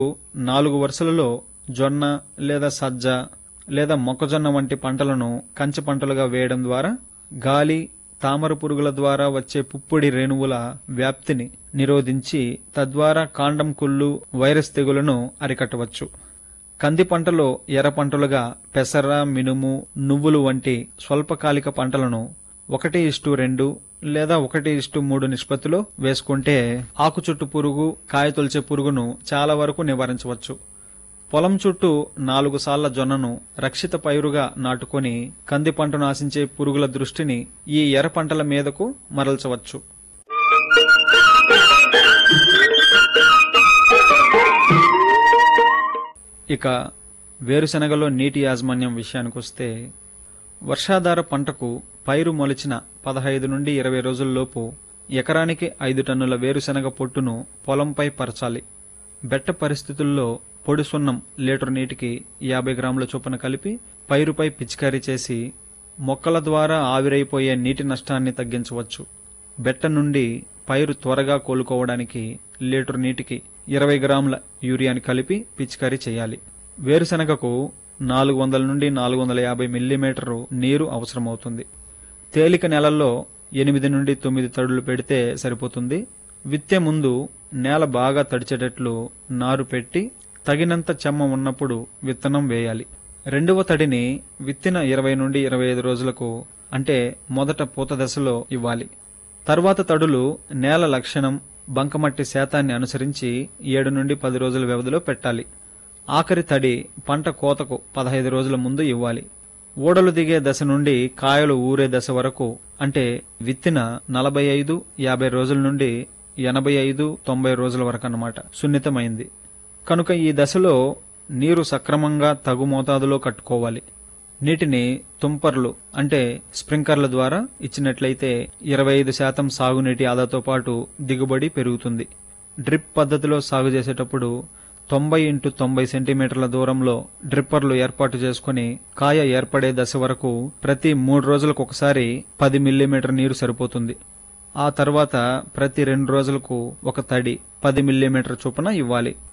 నాలుగు వరుసలలో జొన్న లేదా సజ్జ లేదా మొక్కజొన్న వంటి పంటలను కంచె పంటలుగా వేయడం ద్వారా గాలి తామర పురుగుల ద్వారా వచ్చే పుప్పొడి రేణువుల వ్యాప్తిని నిరోధించి తద్వారా కాండం కుళ్ళు వైరస్ తెగులను అరికట్టవచ్చు కంది పంటలో ఎర్ర పంటలుగా పెసర మినుము నువ్వులు వంటి స్వల్పకాలిక పంటలను ఒకటి ఇష్టు రెండు లేదా ఒకటి ఇష్టు మూడు నిష్పత్తిలో వేసుకుంటే ఆకు చుట్టు పురుగు కాయ తొలిచే పురుగును చాలా వరకు నివారించవచ్చు పొలం చుట్టూ నాలుగు సార్ల జొన్నను రక్షిత పైరుగా నాటుకొని కంది పంటను ఆశించే పురుగుల దృష్టిని ఈ ఎర్ర పంటల మీదకు మరల్చవచ్చు ఇక వేరుశనగలో నీటి యాజమాన్యం విషయానికొస్తే వర్షాధార పంటకు పైరు మొలిచిన పదహైదు నుండి ఇరవై రోజుల్లోపు ఎకరానికి ఐదు టన్నుల వేరుశనగ పొట్టును పొలంపై పరచాలి బెట్ట పరిస్థితుల్లో పొడి సున్నం లీటర్ నీటికి యాభై గ్రాముల చొప్పున కలిపి పైరుపై పిచికారీ చేసి మొక్కల ద్వారా ఆవిరైపోయే నీటి నష్టాన్ని తగ్గించవచ్చు బెట్ట నుండి పైరు త్వరగా కోలుకోవడానికి లీటర్ నీటికి ఇరవై గ్రాముల యూరియాని కలిపి పిచికారీ చేయాలి వేరుశనగకు నాలుగు వందల నుండి నాలుగు వందల యాభై మిల్లీమీటరు నీరు అవసరమవుతుంది తేలిక నెలల్లో ఎనిమిది నుండి తొమ్మిది తడులు పెడితే సరిపోతుంది విత్తే ముందు నేల బాగా తడిచేటట్లు నారు పెట్టి తగినంత చెమ్మ ఉన్నప్పుడు విత్తనం వేయాలి రెండవ తడిని విత్తిన ఇరవై నుండి ఇరవై ఐదు రోజులకు అంటే మొదట పూత దశలో ఇవ్వాలి తర్వాత తడులు నేల లక్షణం బంకమట్టి శాతాన్ని అనుసరించి ఏడు నుండి పది రోజుల వ్యవధిలో పెట్టాలి ఆఖరి తడి పంట కోతకు పదహైదు రోజుల ముందు ఇవ్వాలి ఊడలు దిగే దశ నుండి కాయలు ఊరే దశ వరకు అంటే విత్తిన నలభై ఐదు యాభై రోజుల నుండి ఎనభై ఐదు తొంభై రోజుల వరకు అన్నమాట సున్నితమైంది కనుక ఈ దశలో నీరు సక్రమంగా తగు మోతాదులో కట్టుకోవాలి నీటిని తుంపర్లు అంటే స్ప్రింకర్ల ద్వారా ఇచ్చినట్లయితే ఇరవై ఐదు శాతం సాగునీటి ఆదాతో పాటు దిగుబడి పెరుగుతుంది డ్రిప్ పద్ధతిలో సాగు చేసేటప్పుడు తొంభై ఇంటూ తొంభై సెంటీమీటర్ల దూరంలో డ్రిప్పర్లు ఏర్పాటు చేసుకుని కాయ ఏర్పడే దశ వరకు ప్రతి మూడు రోజులకు ఒకసారి పది మిల్లీమీటర్ నీరు సరిపోతుంది ఆ తర్వాత ప్రతి రెండు రోజులకు ఒక తడి పది మిల్లీమీటర్ చొప్పున ఇవ్వాలి